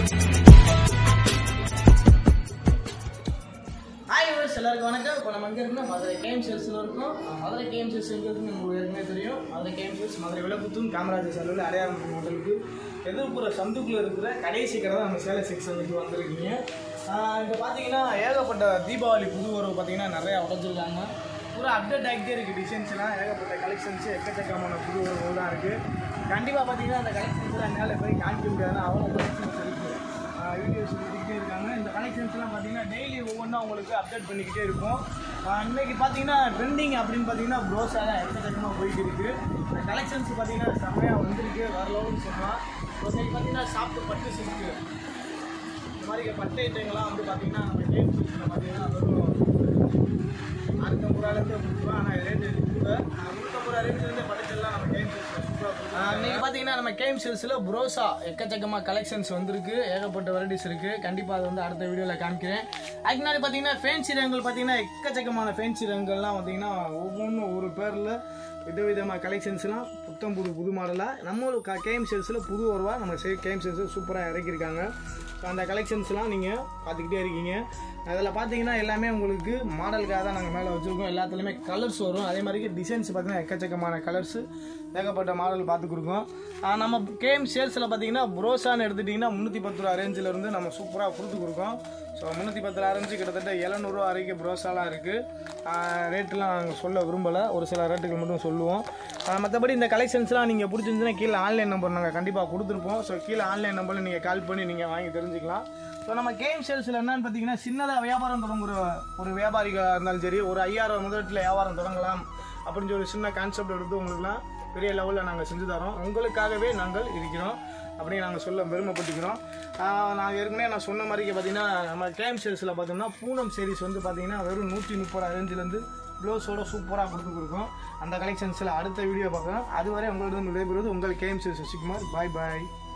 hi viewers எல்லாருக்கும் வணக்கம் இப்போ நம்ம எங்கே இருக்கோம் மதுரை கேம் சேல்ஸில் இருக்கோம் அஹ் மதுரை கேம் சேல்ஸ் எங்கே இருக்குன்னு உங்களுக்கு ஏற்கனவே தெரியும் மதுரை கேம் சேல்ஸ் மதுரை விளக்குத்தூன் காமராஜர் செலவில் அடையாளம் ஹோட்டலுக்கு எதிர்ப்புற சந்துக்குள்ளே இருக்கிற கடைசி கடை தான் நம்ம சேலை செக்ஷனுக்கு வந்திருக்கீங்க இப்போ பார்த்தீங்கன்னா ஏகப்பட்ட தீபாவளி புது உறவு பார்த்தீங்கன்னா நிறையா உடஞ்சிருக்காங்க பூரா அப்டேட் ஆகிட்டே இருக்குது டிசைன்ஸ்லாம் ஏகப்பட்ட கலெக்ஷன்ஸ் எக்கச்சக்கமான புது உறவுகள் தான் இருக்குது கண்டிப்பாக பார்த்தீங்கன்னா அந்த கலெக்ஷன்ஸ்லாம் என்னால் போய் காமிக்க முடியாது அவ்வளோ கலெக்ஷன்ஸ் இருக்குது வீடியோஸ் எடுத்துக்கிட்டே இருக்காங்க இந்த கலெக்ஷன்ஸ்லாம் பார்த்தீங்கன்னா டெய்லி ஒவ்வொன்றா உங்களுக்கு அப்டேட் பண்ணிக்கிட்டே இருக்கும் ஆஹ் இன்னைக்கு பார்த்தீங்கன்னா ட்ரெண்டிங் அப்படின்னு பார்த்தீங்கன்னா ப்ரோஸாக தான் எக்கச்சக்கமாக போயிட்டு இருக்கு இந்த கலெக்ஷன்ஸ் பார்த்தீங்கன்னா செம்மையாக வந்திருக்கு வரலோன்னு சொல்லலாம் ஒரு சைடு பார்த்தீங்கன்னா சாப்பிட்டு பட்டு சில்க்கு இந்த மாதிரி பட்டு ஐட்டங்கள்லாம் வந்து பார்த்தீங்கன்னா நம்ம கேம் சில்கில் பார்த்தீங்கன்னா வெறும் அறுநூத்தம்பது ரூபாயிலேருந்து முந்நூறுவா ஆனால் ரேட்டு கூட முந்நூற்றம்பது ரூபா ரேட்லேருந்து பட்டுச்செல்லாம் நம்ம கேம் சில்கில் சூப்பராக இன்னைக்கு பார்த்தீங்கன்னா நம்ம கேம் சேல்ஸில் ப்ரோஸா எக்கச்சக்கமாக கலெக்ஷன்ஸ் வந்திருக்கு ஏகப்பட்ட வெரைட்டிஸ் இருக்குது கண்டிப்பாக அது வந்து அடுத்த வீடியோவில் காமிக்கிறேன் அதுக்கு முன்னாடி பார்த்தீங்கன்னா ஃபேன்சி ரகங்கள் பார்த்தீங்கன்னா எக்கச்சக்கமான ஃபேன்சி ரகங்கள்லாம் பார்த்தீங்கன்னா ஒவ்வொன்றும் ஒரு பேரில் விதவிதமாக கலெக்ஷன்ஸ்லாம் புத்தம் புது புது மாடலாக நம்ம கேம் சேல்ஸில் புது வருவா நம்ம சே கேம் சேல்ஸில் சூப்பராக இறக்கியிருக்காங்க ஸோ அந்த கலெக்ஷன்ஸ்லாம் நீங்கள் பார்த்துக்கிட்டே இருக்கீங்க அதில் பார்த்தீங்கன்னா எல்லாமே உங்களுக்கு மாடலுக்காக தான் நாங்கள் மேலே வச்சுருக்கோம் எல்லாத்துலேயுமே கலர்ஸ் வரும் அதே மாதிரி டிசைன்ஸ் பார்த்தீங்கன்னா எக்கச்சக்கமான கலர்ஸ் ஏகப்பட்ட மாடல் பார்த்து கொடுக்கோம் ஆஹ் நம்ம கேம் சேல்ஸில் பார்த்தீங்கன்னா ப்ரோஸான்னு எடுத்துட்டிங்கன்னா முந்நூற்றி பத்து ரூபா ரேஞ்சில் இருந்து நம்ம சூப்பராக கொடுத்து கொடுக்கோம் ஸோ முந்நூற்றி பத்து ரூபா ரேஞ்சு கிட்டத்தட்ட எழுநூறுவா வரைக்கும் ப்ரோஸாலாம் இருக்குது ரேட்டெலாம் நாங்கள் சொல்ல விரும்பலை ஒரு சில ரேட்டுகள் மட்டும் சொல்லுவோம் ஆஹ் மற்றபடி இந்த கலெக்ஷன்ஸ்லாம் நீங்கள் பிடிச்சிருந்துச்சுன்னா கீழே ஆன்லைன் நம்பர் நாங்கள் கண்டிப்பாக கொடுத்துருப்போம் ஸோ கீழே ஆன்லைன் நம்பரில் நீங்கள் கால் பண்ணி நீங்கள் வாங்கி தெரிஞ்சுக்கலாம் ஸோ நம்ம கேம் சேல்ஸில் என்னன்னு பார்த்தீங்கன்னா சின்னதாக வியாபாரம் தொடங்குற ஒரு வியாபாரிகளாக இருந்தாலும் சரி ஒரு ஐயாயிரம் முதலீட்டில் வியாபாரம் தொடங்கலாம் அப்படின்னு சொல்லி ஒரு சின்ன கான்செப்ட் எடுத்து உங்களுக்குலாம் பெரிய லெவலில் நாங்கள் செஞ்சு தரோம் உங்களுக்காகவே நாங்கள் இருக்கிறோம் அப்படின்னு நாங்கள் சொல்ல பெருமைப்பட்டுக்கிறோம் ஆஹ் நான் ஏற்கனவே நான் சொன்ன மாதிரி பார்த்தீங்கன்னா நம்ம கேம் சேல்ஸில் பார்த்தோம்னா பூனம் சீரிஸ் வந்து பார்த்தீங்கன்னா வெறும் நூற்றி முப்பது ரேஞ்சிலேருந்து ப்ளவுஸோட சூப்பராக கொடுத்து கொடுக்கும் அந்த கலெக்ஷன்ஸில் அடுத்த வீடியோ பார்க்கலாம் அதுவரை உங்களிடம் விடைபெறுவது உங்கள் கேம் சேல்ஸ் சுகுமார் பாய் பாய்